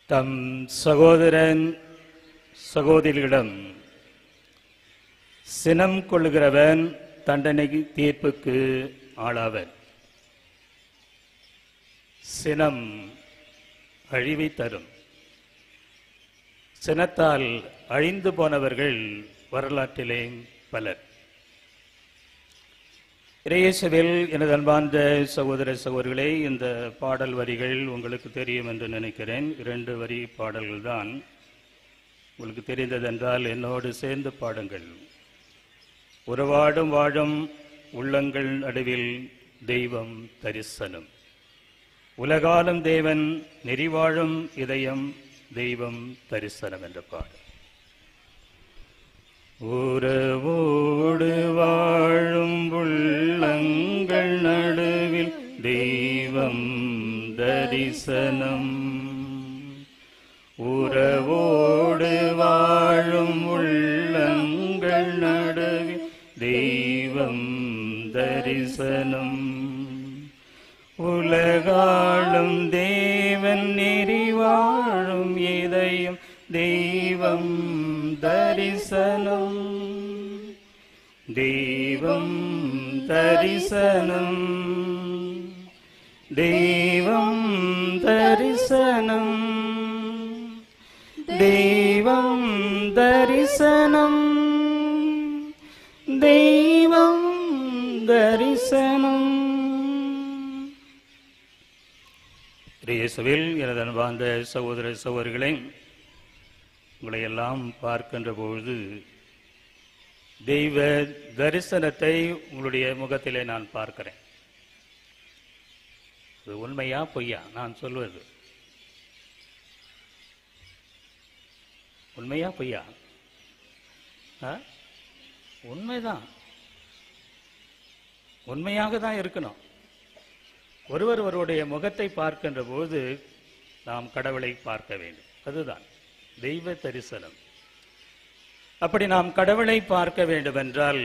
தம் சகோதரன் சகோதரிகளிடம் சினம் கொள்ளுகிறவன் தண்டனை தீர்ப்புக்கு ஆளாவன் சினம் அழிவை தரும் சினத்தால் அழிந்து போனவர்கள் வரலாற்றிலே பலர் இறையேசுவில் எனது அன்பார்ந்த சகோதர சகோதரிகளே இந்த பாடல் வரிகள் உங்களுக்கு தெரியும் என்று நினைக்கிறேன் இரண்டு வரி பாடல்கள் தான் உங்களுக்கு தெரிந்ததென்றால் என்னோடு சேர்ந்து பாடுங்கள் உறவாடும் வாழும் உள்ளங்கள் நடுவில் தெய்வம் தரிசனம் உலகாலும் தேவன் நெறிவாழும் இதயம் தெய்வம் தரிசனம் என்ற பாடல் உறவோடு வாழும் உள்ளங்கள் நடுவில் தெய்வம் தரிசனம் உறவோடு வாழும் உள்ளங்கள் நடுவில் தெய்வம் தரிசனம் உலகாளும் தேவன் நெறி வாழும் இதயம் தெய்வம் தரிசனம் தெய்வம் தரிசனம் தெய்வம் தரிசனம் தெய்வம் தரிசனம் தெய்வம் தரிசனம் இயேசுவில் எனது அன்பார்ந்த சகோதர சகோதரிகளை உங்களை எல்லாம் பார்க்கின்ற பொழுது தெய்வ தரிசனத்தை உங்களுடைய முகத்திலே நான் பார்க்கிறேன் இது உண்மையா பொய்யா நான் சொல்வது உண்மையா பொய்யா ஆ? உண்மைதான் உண்மையாக தான் இருக்கணும் ஒருவர் ஒருவருடைய முகத்தை பார்க்கின்ற போது நாம் கடவுளை பார்க்க வேண்டும் அதுதான் தெய்வ தரிசனம் அப்படி நாம் கடவுளை பார்க்க வேண்டுமென்றால்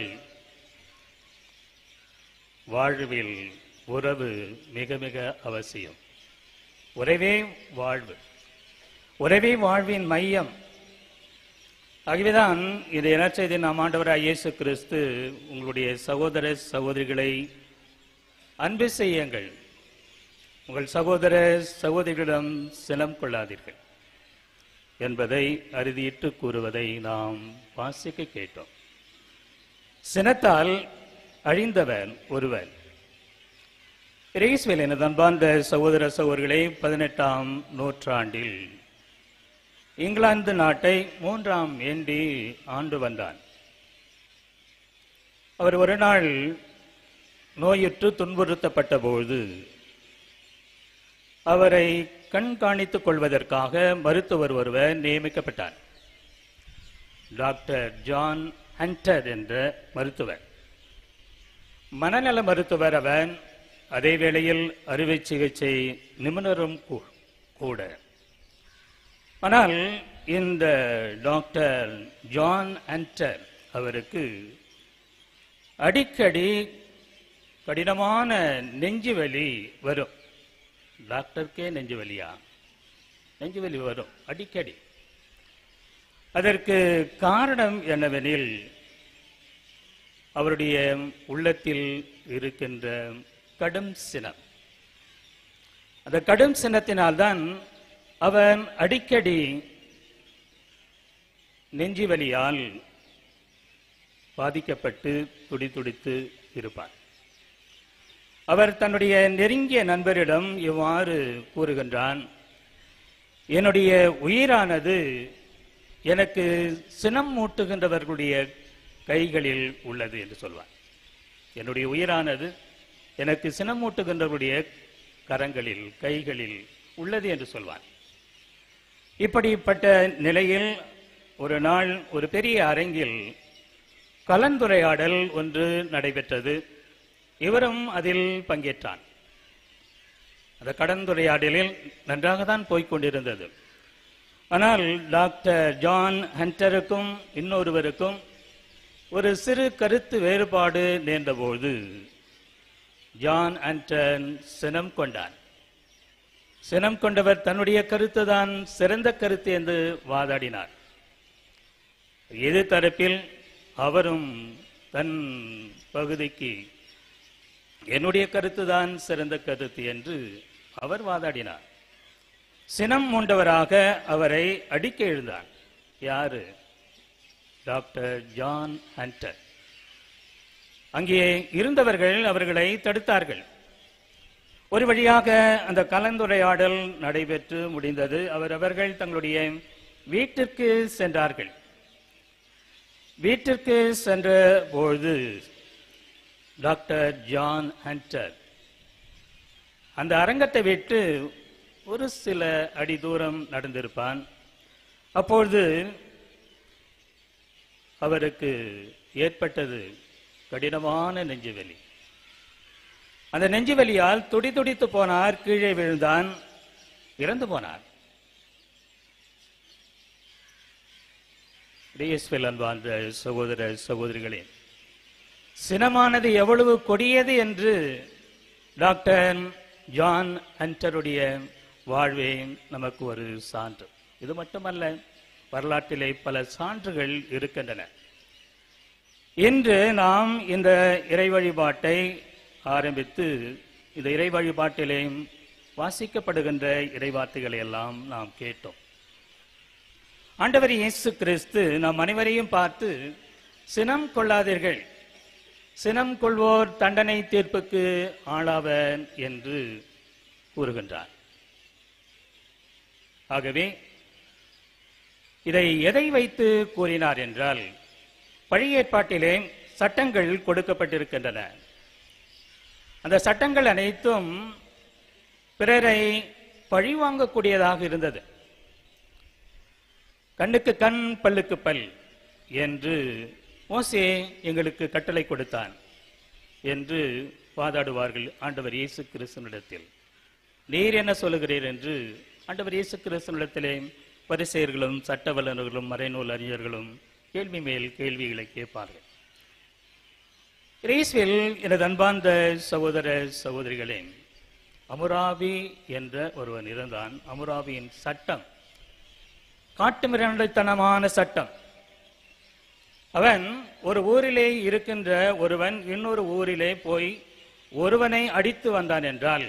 வாழ்வில் உறவு மிக மிக அவசியம் உறவே வாழ்வு உறவே வாழ்வின் மையம் ஆகவேதான் இந்த இனச்செய்தி நாம் ஆண்டவராய் இயேசு கிறிஸ்து உங்களுடைய சகோதர சகோதரிகளை அன்பு செய்யுங்கள் உங்கள் சகோதர சகோதரிகளிடம் சினம் கொள்ளாதீர்கள் என்பதை அறுதியிட்டு கூறுவதை நாம் வாசிக்க கேட்டோம் சினத்தால் அழிந்தவன் ஒருவன் இறைஸ்வேல் எனது அன்பார்ந்த சகோதர சகோதரிகளை பதினெட்டாம் நூற்றாண்டில் இங்கிலாந்து நாட்டை மூன்றாம் ஏண்டி ஆண்டு வந்தான் அவர் ஒரு நாள் நோயுற்று துன்புறுத்தப்பட்ட பொழுது அவரை கண்காணித்துக் கொள்வதற்காக மருத்துவர் ஒருவர் நியமிக்கப்பட்டார் டாக்டர் ஜான் ஹண்டர் என்ற மருத்துவர் மனநல மருத்துவர் அவன் அதே வேளையில் அறுவை சிகிச்சை நிபுணரும் கூ- கூட ஆனால் இந்த டாக்டர் ஜான் ஹண்டர் அவருக்கு அடிக்கடி கடினமான நெஞ்சு வலி வரும் டாக்டருக்கே நெஞ்சு வலியா நெஞ்சு வலி வரும் அடிக்கடி அதற்கு காரணம் என்னவெனில் அவருடைய உள்ளத்தில் இருக்கின்ற கடும் சினம் அந்த கடும் சினத்தினால்தான் அவன் அடிக்கடி நெஞ்சு வலியால் பாதிக்கப்பட்டு துடிதுடித்து இருப்பார் அவர் தன்னுடைய நெருங்கிய நண்பரிடம் இவ்வாறு கூறுகின்றான் என்னுடைய உயிரானது எனக்கு சினம் மூட்டுகின்றவர்களுடைய கைகளில் உள்ளது என்று சொல்வார் என்னுடைய உயிரானது எனக்கு சினம் மூட்டுகின்றவர்களுடைய கரங்களில் கைகளில் உள்ளது என்று சொல்வார் இப்படிப்பட்ட நிலையில் ஒரு நாள் ஒரு பெரிய அரங்கில் கலந்துரையாடல் ஒன்று நடைபெற்றது இவரும் அதில் பங்கேற்றான் அந்த கலந்துரையாடலில் நன்றாக தான் போய்க் கொண்டிருந்தது ஆனால் டாக்டர் ஜான் ஹண்டருக்கும் இன்னொருவருக்கும் ஒரு சிறு கருத்து வேறுபாடு நேர்ந்தபோது ஜான் ஹண்டர் சினம் கொண்டான் சினம் கொண்டவர் தன்னுடைய கருத்து தான் சிறந்த கருத்து என்று வாதாடினார் எதிர் தரப்பில் அவரும் தன் பகுதிக்கு என்னுடைய கருத்து தான் சிறந்த கருத்து என்று அவர் வாதாடினார் சினம் மூண்டவராக அவரை அடிக்க எழுந்தார் யாரு டாக்டர் ஜான் ஹண்டர் அங்கே இருந்தவர்கள் அவர்களை தடுத்தார்கள் ஒரு வழியாக அந்த கலந்துரையாடல் நடைபெற்று முடிந்தது அவர் அவர்கள் தங்களுடைய வீட்டிற்கு சென்றார்கள் வீட்டிற்கு சென்ற பொழுது டாக்டர் ஜான் ஹண்டர் அந்த அரங்கத்தை விட்டு ஒரு சில அடி தூரம் நடந்திருப்பான் அப்பொழுது அவருக்கு ஏற்பட்டது கடினமான நெஞ்சுவலி அந்த நெஞ்சுவலியால் துடி துடித்து போனார் கீழே விழுந்தான் இறந்து போனார் டிஎஸ்பில் அன்பார்ந்த சகோதர சகோதரிகளே சினமானது எவ்வளவு கொடியது என்று டாக்டர் ஜான் ஹண்டருடைய வாழ்வே நமக்கு ஒரு சான்று இது மட்டுமல்ல வரலாற்றிலே பல சான்றுகள் இருக்கின்றன இன்று நாம் இந்த இறை வழிபாட்டை ஆரம்பித்து இந்த இறை வழிபாட்டிலே வாசிக்கப்படுகின்ற இறைவார்த்தைகளை எல்லாம் நாம் கேட்டோம் ஆண்டவர் இயேசு கிறிஸ்து நாம் அனைவரையும் பார்த்து சினம் கொள்ளாதீர்கள் சினம் கொள்வோர் தண்டனை தீர்ப்புக்கு ஆளாவர் என்று கூறுகின்றார் ஆகவே இதை எதை வைத்து கூறினார் என்றால் பழைய ஏற்பாட்டிலே சட்டங்கள் கொடுக்கப்பட்டிருக்கின்றன அந்த சட்டங்கள் அனைத்தும் பிறரை பழிவாங்கக்கூடியதாக இருந்தது கண்ணுக்கு கண் பல்லுக்கு பல் என்று மோசே எங்களுக்கு கட்டளை கொடுத்தான் என்று வாதாடுவார்கள் ஆண்டவர் இயேசு கிறிஸ்துவனிடத்தில் நீர் என்ன சொல்லுகிறீர் என்று ஆண்டவர் இயேசு கிறிஸ்துவனிடத்திலே பரிசெயர்களும் சட்ட வல்லுநர்களும் மறைநூல் அறிஞர்களும் கேள்வி மேல் கேள்விகளை கேட்பார்கள் ரீஸ்வில் எனது அன்பார்ந்த சகோதர சகோதரிகளே அமுராபி என்ற ஒருவன் இருந்தான் அமுராபியின் சட்டம் காட்டுமிராண்டித்தனமான சட்டம் அவன் ஒரு ஊரிலே இருக்கின்ற ஒருவன் இன்னொரு ஊரிலே போய் ஒருவனை அடித்து வந்தான் என்றால்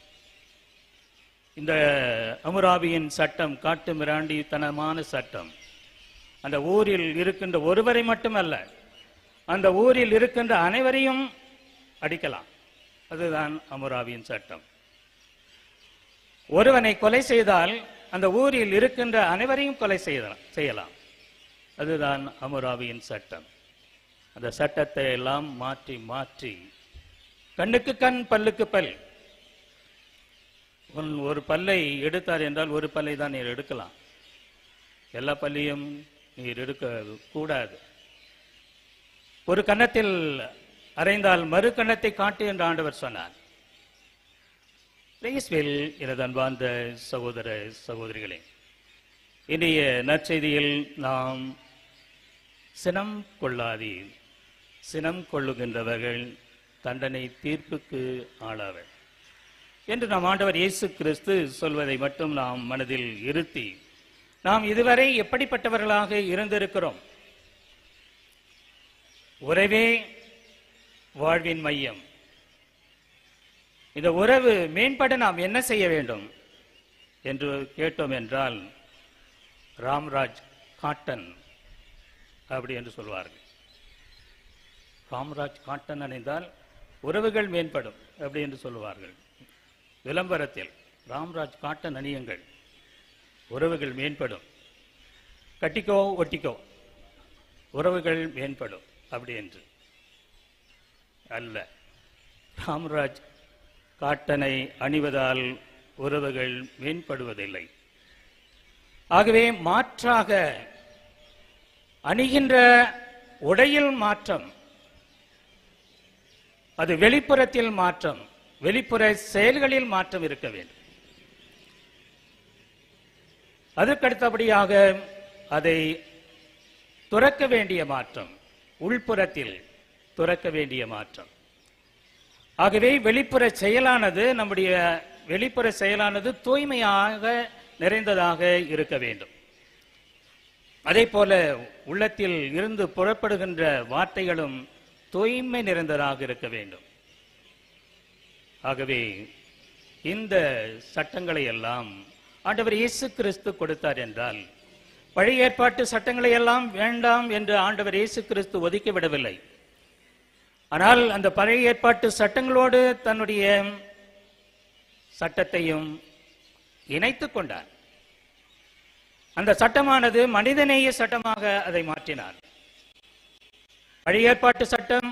இந்த அமுராபியின் சட்டம் காட்டு மிராண்டித்தனமான சட்டம் அந்த ஊரில் இருக்கின்ற ஒருவரை மட்டுமல்ல அந்த ஊரில் இருக்கின்ற அனைவரையும் அடிக்கலாம் அதுதான் அமுராபியின் சட்டம் ஒருவனை கொலை செய்தால் அந்த ஊரில் இருக்கின்ற அனைவரையும் கொலை செய்யலாம் செய்யலாம் அதுதான் அமுராபியின் சட்டம் அந்த சட்டத்தை எல்லாம் மாற்றி மாற்றி கண்ணுக்கு கண் பல்லுக்கு பல் உன் ஒரு பல்லை எடுத்தார் என்றால் ஒரு பல்லை தான் நீர் எடுக்கலாம் எல்லா பல்லையும் நீர் எடுக்க கூடாது ஒரு கன்னத்தில் அறைந்தால் மறு கன்னத்தை காட்டு என்று ஆண்டவர் சொன்னார் பிளேஸ்வில் எனது அன்பார்ந்த சகோதர சகோதரிகளே இன்றைய நற்செய்தியில் நாம் சினம் கொள்ளாதீர் சினம் கொள்ளுகின்றவர்கள் தண்டனை தீர்ப்புக்கு ஆளாவர் என்று நாம் ஆண்டவர் இயேசு கிறிஸ்து சொல்வதை மட்டும் நாம் மனதில் இருத்தி நாம் இதுவரை எப்படிப்பட்டவர்களாக இருந்திருக்கிறோம் உறவே வாழ்வின் மையம் இந்த உறவு மேம்பட நாம் என்ன செய்ய வேண்டும் என்று கேட்டோம் என்றால் ராம்ராஜ் காட்டன் அப்படி என்று சொல்வார்கள் ராம்ராஜ் காட்டன் அணிந்தால் உறவுகள் மேம்படும் அப்படி என்று சொல்லுவார்கள் விளம்பரத்தில் ராம்ராஜ் காட்டன் அணியுங்கள் உறவுகள் மேம்படும் கட்டிக்கோ ஒட்டிக்கோ உறவுகள் மேம்படும் அப்படி என்று அல்ல ராம்ராஜ் காட்டனை அணிவதால் உறவுகள் மேம்படுவதில்லை ஆகவே மாற்றாக அணிகின்ற உடையில் மாற்றம் அது வெளிப்புறத்தில் மாற்றம் வெளிப்புற செயல்களில் மாற்றம் இருக்க வேண்டும் அதற்கடுத்தபடியாக அதை துறக்க வேண்டிய மாற்றம் உள்புறத்தில் துறக்க வேண்டிய மாற்றம் ஆகவே வெளிப்புற செயலானது நம்முடைய வெளிப்புற செயலானது தூய்மையாக நிறைந்ததாக இருக்க வேண்டும் அதே போல உள்ளத்தில் இருந்து புறப்படுகின்ற வார்த்தைகளும் தூய்மை நிறைந்ததாக இருக்க வேண்டும் ஆகவே இந்த சட்டங்களை எல்லாம் ஆண்டவர் இயேசு கிறிஸ்து கொடுத்தார் என்றால் பழைய ஏற்பாட்டு சட்டங்களை எல்லாம் வேண்டாம் என்று ஆண்டவர் இயேசு கிறிஸ்து ஒதுக்கி விடவில்லை ஆனால் அந்த பழைய ஏற்பாட்டு சட்டங்களோடு தன்னுடைய சட்டத்தையும் இணைத்துக் கொண்டார் அந்த சட்டமானது மனிதநேய சட்டமாக அதை மாற்றினார் பழைய ஏற்பாட்டு சட்டம்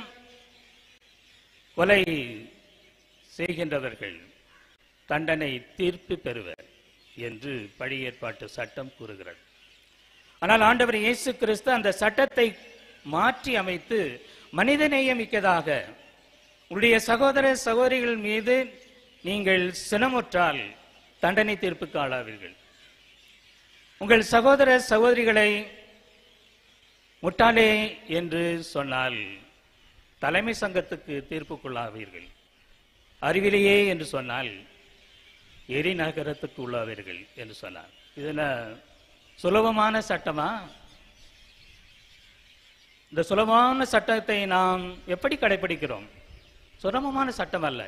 கொலை செய்கின்றவர்கள் தண்டனை தீர்ப்பு பெறுவர் என்று பழைய ஏற்பாட்டு சட்டம் கூறுகிறது ஆனால் ஆண்டவர் இயேசு கிறிஸ்து அந்த சட்டத்தை மாற்றி அமைத்து மனிதநேயமிக்கதாக உடைய சகோதர சகோதரிகள் மீது நீங்கள் சினமுற்றால் தண்டனை தீர்ப்புக்கு ஆளாவீர்கள் உங்கள் சகோதர சகோதரிகளை முட்டாளே என்று சொன்னால் தலைமை சங்கத்துக்கு தீர்ப்புக்குள்ளாவீர்கள் அறிவிலேயே என்று சொன்னால் எரி நகரத்துக்கு உள்ளாவீர்கள் என்று சொன்னார் இது என்ன சுலபமான சட்டமா இந்த சுலபமான சட்டத்தை நாம் எப்படி கடைபிடிக்கிறோம் சுலபமான சட்டம் அல்ல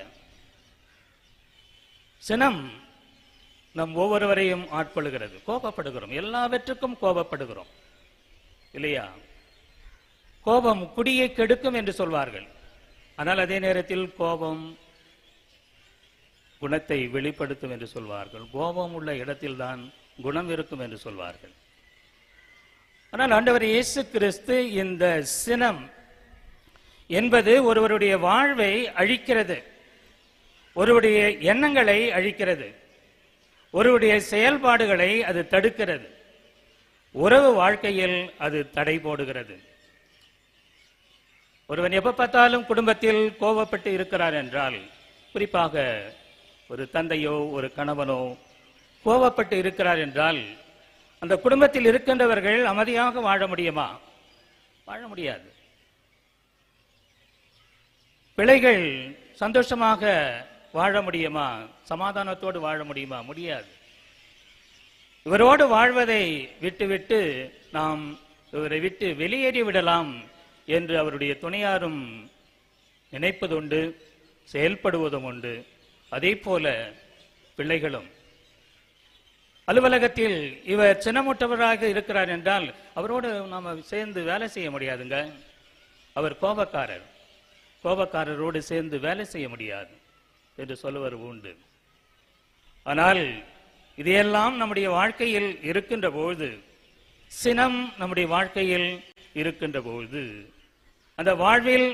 சினம் நம் ஒவ்வொருவரையும் ஆட்கொள்கிறது கோபப்படுகிறோம் எல்லாவற்றுக்கும் கோபப்படுகிறோம் இல்லையா கோபம் குடியை கெடுக்கும் என்று சொல்வார்கள் ஆனால் அதே நேரத்தில் கோபம் குணத்தை வெளிப்படுத்தும் என்று சொல்வார்கள் கோபம் உள்ள இடத்தில்தான் குணம் இருக்கும் என்று சொல்வார்கள் ஆனால் ஆண்டவர் இயேசு கிறிஸ்து இந்த சினம் என்பது ஒருவருடைய வாழ்வை அழிக்கிறது ஒருவருடைய எண்ணங்களை அழிக்கிறது ஒருவருடைய செயல்பாடுகளை அது தடுக்கிறது உறவு வாழ்க்கையில் அது தடை போடுகிறது ஒருவன் எப்ப பார்த்தாலும் குடும்பத்தில் கோபப்பட்டு இருக்கிறார் என்றால் குறிப்பாக ஒரு தந்தையோ ஒரு கணவனோ கோபப்பட்டு இருக்கிறார் என்றால் அந்த குடும்பத்தில் இருக்கின்றவர்கள் அமைதியாக வாழ முடியுமா வாழ முடியாது பிள்ளைகள் சந்தோஷமாக வாழ முடியுமா சமாதானத்தோடு வாழ முடியுமா முடியாது இவரோடு வாழ்வதை விட்டுவிட்டு நாம் இவரை விட்டு வெளியேறி விடலாம் என்று அவருடைய துணையாரும் நினைப்பதுண்டு செயல்படுவதும் உண்டு அதே போல பிள்ளைகளும் அலுவலகத்தில் இவர் சின்னமுட்டவராக இருக்கிறார் என்றால் அவரோடு நாம சேர்ந்து வேலை செய்ய முடியாதுங்க அவர் கோபக்காரர் கோபக்காரரோடு சேர்ந்து வேலை செய்ய முடியாது என்று சொல்லுவர் உண்டு ஆனால் இதையெல்லாம் நம்முடைய வாழ்க்கையில் இருக்கின்ற பொழுது சினம் நம்முடைய வாழ்க்கையில் இருக்கின்ற பொழுது அந்த வாழ்வில்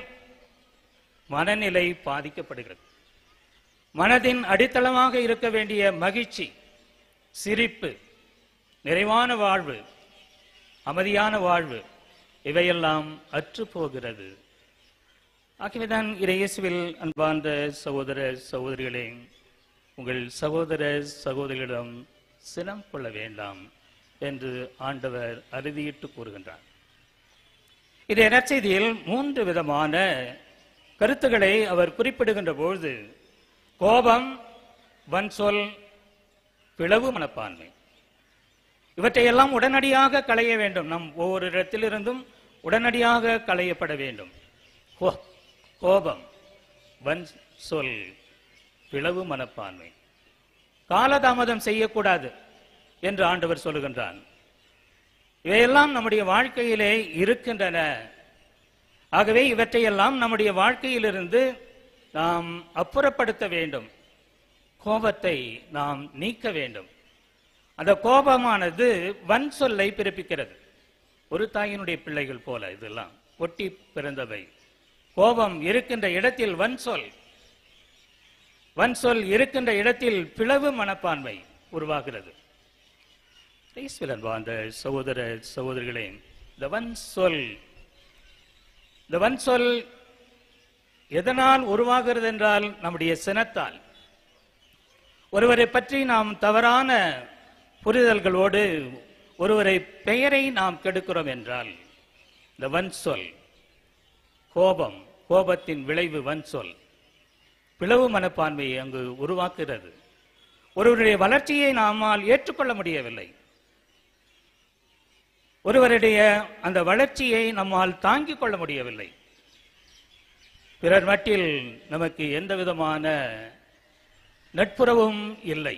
மனநிலை பாதிக்கப்படுகிறது மனதின் அடித்தளமாக இருக்க வேண்டிய மகிழ்ச்சி சிரிப்பு நிறைவான வாழ்வு அமைதியான வாழ்வு இவையெல்லாம் அற்று போகிறது ஆகவேதான் இறையேசுவில் அன்பார்ந்த சகோதர சகோதரிகளே உங்கள் சகோதர சகோதரிகளிடம் சினம் கொள்ள வேண்டாம் என்று ஆண்டவர் அறுதியிட்டு கூறுகின்றார் இது நற்செய்தியில் மூன்று விதமான கருத்துக்களை அவர் குறிப்பிடுகின்ற பொழுது கோபம் வன்சொல் பிளவு மனப்பான்மை இவற்றையெல்லாம் உடனடியாக களைய வேண்டும் நம் ஒவ்வொரு இடத்திலிருந்தும் உடனடியாக களையப்பட வேண்டும் கோ- கோபம் வன் சொல் பிளவு மனப்பான்மை காலதாமதம் செய்யக்கூடாது என்று ஆண்டவர் சொல்லுகின்றான் இவையெல்லாம் நம்முடைய வாழ்க்கையிலே இருக்கின்றன ஆகவே இவற்றையெல்லாம் நம்முடைய வாழ்க்கையிலிருந்து நாம் அப்புறப்படுத்த வேண்டும் கோபத்தை நாம் நீக்க வேண்டும் அந்த கோபமானது வன் சொல்லை பிறப்பிக்கிறது ஒரு தாயினுடைய பிள்ளைகள் போல இதெல்லாம் ஒட்டி பிறந்தவை கோபம் இருக்கின்ற இடத்தில் வன் சொல் வன் சொல் இருக்கின்ற இடத்தில் பிளவு மனப்பான்மை உருவாகிறது கிறிஸ்துவில் அன்பார்ந்த சகோதர சகோதரிகளே இந்த வன் சொல் இந்த வன் சொல் எதனால் உருவாகிறது என்றால் நம்முடைய சினத்தால் ஒருவரை பற்றி நாம் தவறான புரிதல்களோடு ஒருவரை பெயரை நாம் கெடுக்கிறோம் என்றால் இந்த வன் சொல் கோபம் கோபத்தின் விளைவு வன் சொல் பிளவு மனப்பான்மையை அங்கு உருவாக்குகிறது ஒருவருடைய வளர்ச்சியை நாமால் ஏற்றுக்கொள்ள முடியவில்லை ஒருவருடைய அந்த வளர்ச்சியை நம்மால் தாங்கிக் கொள்ள முடியவில்லை பிறர் மட்டில் நமக்கு எந்த விதமான நட்புறவும் இல்லை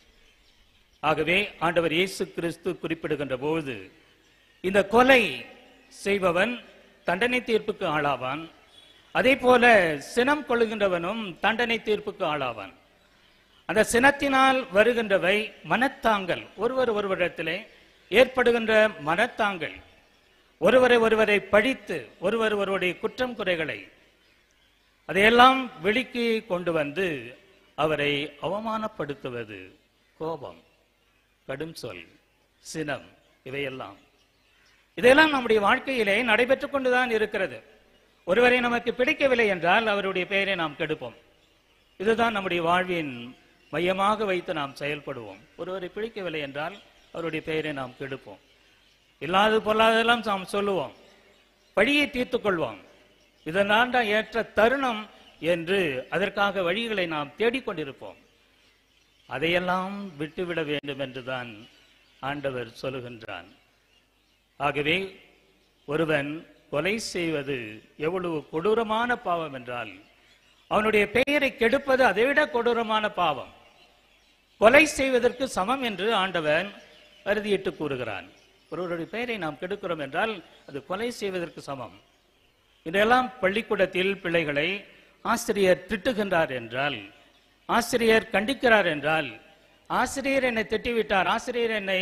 ஆகவே ஆண்டவர் இயேசு கிறிஸ்து குறிப்பிடுகின்ற போது இந்த கொலை செய்பவன் தண்டனை தீர்ப்புக்கு ஆளாவான் அதே போல சினம் கொள்ளுகின்றவனும் தண்டனை தீர்ப்புக்கு ஆளாவான் அந்த சினத்தினால் வருகின்றவை மனத்தாங்கல் ஒருவர் ஒருவரிடத்திலே ஏற்படுகின்ற மனத்தாங்கல் ஒருவரை ஒருவரை பழித்து ஒருவர் ஒருவருடைய குற்றம் குறைகளை அதையெல்லாம் வெளிக்கு கொண்டு வந்து அவரை அவமானப்படுத்துவது கோபம் கடும் சொல் சினம் இவையெல்லாம் இதையெல்லாம் நம்முடைய வாழ்க்கையிலே நடைபெற்றுக் கொண்டுதான் இருக்கிறது ஒருவரை நமக்கு பிடிக்கவில்லை என்றால் அவருடைய பெயரை நாம் கெடுப்போம் இதுதான் நம்முடைய வாழ்வின் மையமாக வைத்து நாம் செயல்படுவோம் ஒருவரை பிடிக்கவில்லை என்றால் அவருடைய பெயரை நாம் கெடுப்போம் இல்லாதது பொல்லாததெல்லாம் நாம் சொல்லுவோம் வழியை தீர்த்துக் கொள்வோம் இதனால் தான் ஏற்ற தருணம் என்று அதற்காக வழிகளை நாம் தேடிக்கொண்டிருப்போம் அதையெல்லாம் விட்டுவிட வேண்டும் என்றுதான் ஆண்டவர் சொல்லுகின்றான் ஆகவே ஒருவன் கொலை செய்வது எவ்வளவு கொடூரமான பாவம் என்றால் அவனுடைய பெயரை கெடுப்பது அதைவிட கொடூரமான பாவம் கொலை செய்வதற்கு சமம் என்று ஆண்டவன் அறுதியிட்டு கூறுகிறான் ஒருவருடைய பெயரை நாம் கெடுக்கிறோம் என்றால் அது கொலை செய்வதற்கு சமம் இதையெல்லாம் பள்ளிக்கூடத்தில் பிள்ளைகளை ஆசிரியர் திட்டுகின்றார் என்றால் ஆசிரியர் கண்டிக்கிறார் என்றால் ஆசிரியர் என்னை திட்டிவிட்டார் ஆசிரியர் என்னை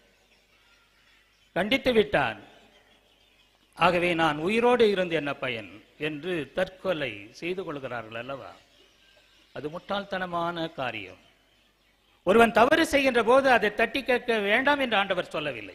கண்டித்து விட்டார் ஆகவே நான் உயிரோடு இருந்து என்ன பயன் என்று தற்கொலை செய்து கொள்கிறார்கள் அல்லவா அது முட்டாள்தனமான காரியம் ஒருவன் தவறு செய்கின்ற போது அதை தட்டி கேட்க வேண்டாம் என்று ஆண்டவர் சொல்லவில்லை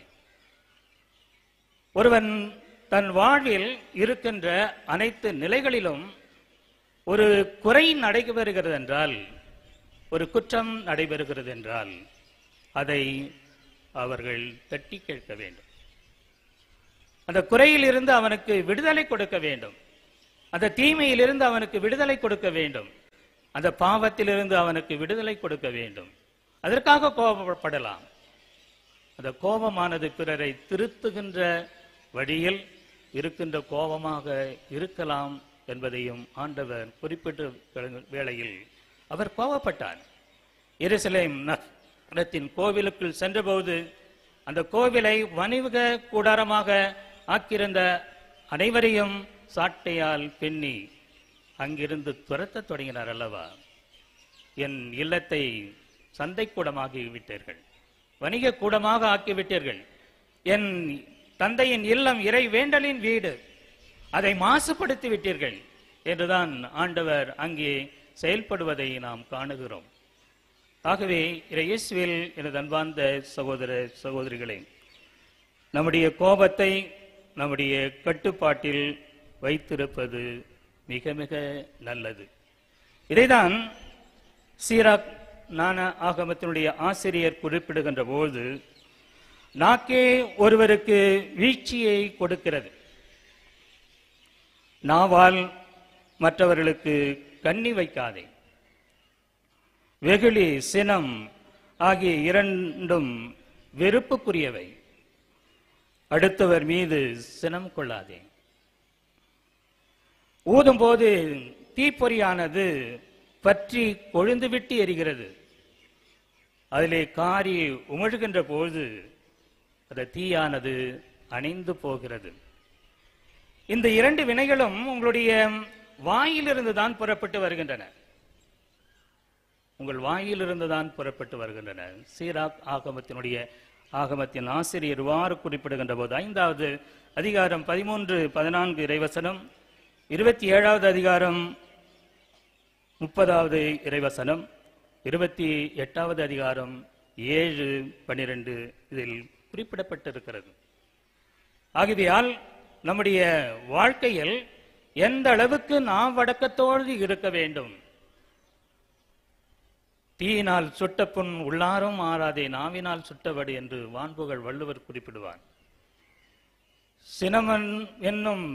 ஒருவன் தன் வாழ்வில் இருக்கின்ற அனைத்து நிலைகளிலும் ஒரு குறை நடைபெறுகிறது என்றால் ஒரு குற்றம் நடைபெறுகிறது என்றால் அதை அவர்கள் தட்டி கேட்க வேண்டும் அந்த குறையிலிருந்து அவனுக்கு விடுதலை கொடுக்க வேண்டும் அந்த தீமையிலிருந்து அவனுக்கு விடுதலை கொடுக்க வேண்டும் அந்த பாவத்திலிருந்து அவனுக்கு விடுதலை கொடுக்க வேண்டும் அதற்காக கோபப்படலாம் அந்த கோபமானது பிறரை திருத்துகின்ற வழியில் இருக்கின்ற கோபமாக இருக்கலாம் என்பதையும் ஆண்டவர் குறிப்பிட்ட வேளையில் அவர் கோபப்பட்டார் எருசலேம் நகரத்தின் கோவிலுக்குள் சென்றபோது அந்த கோவிலை வணிக கூடாரமாக ஆக்கியிருந்த அனைவரையும் சாட்டையால் பின்னி அங்கிருந்து துரத்தத் தொடங்கினார் அல்லவா என் இல்லத்தை சந்தை கூடமாகி விட்டீர்கள் வணிக கூடமாக ஆக்கிவிட்டீர்கள் என் தந்தையின் இல்லம் இறை வேண்டலின் வீடு அதை மாசுபடுத்தி விட்டீர்கள் என்றுதான் ஆண்டவர் அங்கே செயல்படுவதை நாம் காணுகிறோம் ஆகவே இயேசுவில் எனது அன்பார்ந்த சகோதர சகோதரிகளே நம்முடைய கோபத்தை நம்முடைய கட்டுப்பாட்டில் வைத்திருப்பது மிக மிக நல்லது இதைதான் சீராக் ஞான ஆகமத்தினுடைய ஆசிரியர் குறிப்பிடுகின்ற போது நாக்கே ஒருவருக்கு வீழ்ச்சியை கொடுக்கிறது நாவால் மற்றவர்களுக்கு கண்ணி வைக்காதே வெகுளி சினம் ஆகிய இரண்டும் வெறுப்புக்குரியவை அடுத்தவர் மீது சினம் கொள்ளாதே ஊதும்போது தீப்பொறியானது பற்றி கொழுந்துவிட்டு எரிகிறது அதிலே காரி உமிழ்கின்ற போது அந்த தீயானது அணைந்து போகிறது இந்த இரண்டு வினைகளும் உங்களுடைய வாயிலிருந்து தான் புறப்பட்டு வருகின்றன உங்கள் வாயிலிருந்து தான் புறப்பட்டு வருகின்றன சீராக் ஆகமத்தினுடைய ஆகமத்தின் ஆசிரியர் இவ்வாறு குறிப்பிடுகின்ற போது ஐந்தாவது அதிகாரம் பதிமூன்று பதினான்கு இறைவசனம் இருபத்தி ஏழாவது அதிகாரம் முப்பதாவது இறைவசனம் இருபத்தி எட்டாவது அதிகாரம் ஏழு பன்னிரண்டு இதில் குறிப்பிடப்பட்டிருக்கிறது ஆகவேயால் நம்முடைய வாழ்க்கையில் எந்த அளவுக்கு நாம் வடக்கத்தோடு இருக்க வேண்டும் தீயினால் சுட்ட புண் உள்ளாரும் ஆறாதே நாவினால் சுட்டபடி என்று வான்புகள் வள்ளுவர் குறிப்பிடுவார் சினமன் என்னும்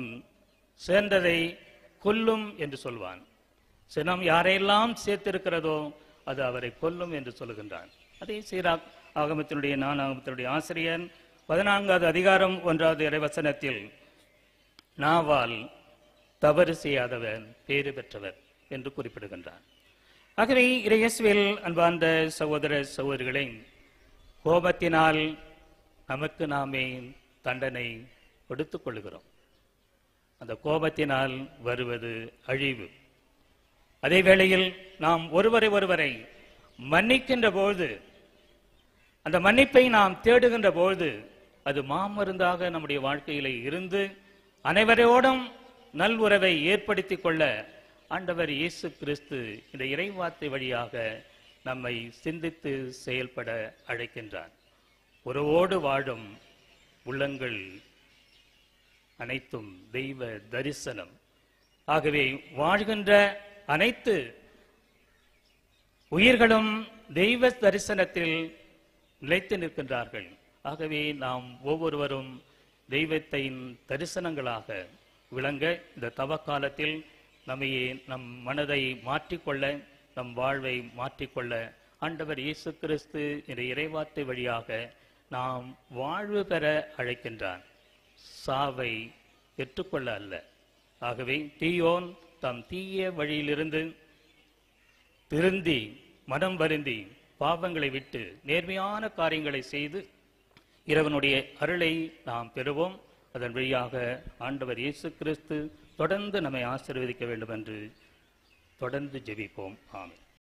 சேர்ந்ததை கொல்லும் என்று சொல்வான் சினம் யாரையெல்லாம் சேர்த்திருக்கிறதோ அது அவரை கொல்லும் என்று சொல்லுகின்றான் அதே சீராக் ஆகமத்தினுடைய நான் ஆகமத்தினுடைய ஆசிரியர் பதினான்காவது அதிகாரம் ஒன்றாவது இறைவசனத்தில் நாவால் தவறு செய்யாதவர் பேறு பெற்றவர் என்று குறிப்பிடுகின்றார் ஆகவே இறையேசுவில் அன்பார்ந்த சகோதர சகோதரிகளை கோபத்தினால் நமக்கு நாமே தண்டனை கொடுத்துக் கொள்கிறோம் அந்த கோபத்தினால் வருவது அழிவு அதே வேளையில் நாம் ஒருவரை ஒருவரை மன்னிக்கின்ற போது அந்த மன்னிப்பை நாம் தேடுகின்ற போது அது மாமருந்தாக நம்முடைய வாழ்க்கையிலே இருந்து அனைவரோடும் நல் உறவை ஏற்படுத்திக் கொள்ள ஆண்டவர் இயேசு கிறிஸ்து இந்த இறைவார்த்தை வழியாக நம்மை சிந்தித்து செயல்பட அழைக்கின்றார் உறவோடு வாழும் உள்ளங்கள் அனைத்தும் தெய்வ தரிசனம் ஆகவே வாழ்கின்ற அனைத்து உயிர்களும் தெய்வ தரிசனத்தில் நிலைத்து நிற்கின்றார்கள் ஆகவே நாம் ஒவ்வொருவரும் தெய்வத்தின் தரிசனங்களாக விளங்க இந்த தவ காலத்தில் நம்மையே நம் மனதை மாற்றிக்கொள்ள நம் வாழ்வை மாற்றிக்கொள்ள ஆண்டவர் இயேசு கிறிஸ்து இந்த இறைவார்த்தை வழியாக நாம் வாழ்வு பெற அழைக்கின்றார் சாவை பெற்றுக்கொள்ள அல்ல ஆகவே தீயோன் தம் தீய வழியிலிருந்து திருந்தி மனம் வருந்தி பாவங்களை விட்டு நேர்மையான காரியங்களை செய்து இறைவனுடைய அருளை நாம் பெறுவோம் அதன் வழியாக ஆண்டவர் இயேசு கிறிஸ்து தொடர்ந்து நம்மை ஆசீர்வதிக்க வேண்டும் என்று தொடர்ந்து ஜெபிப்போம் ஆமென்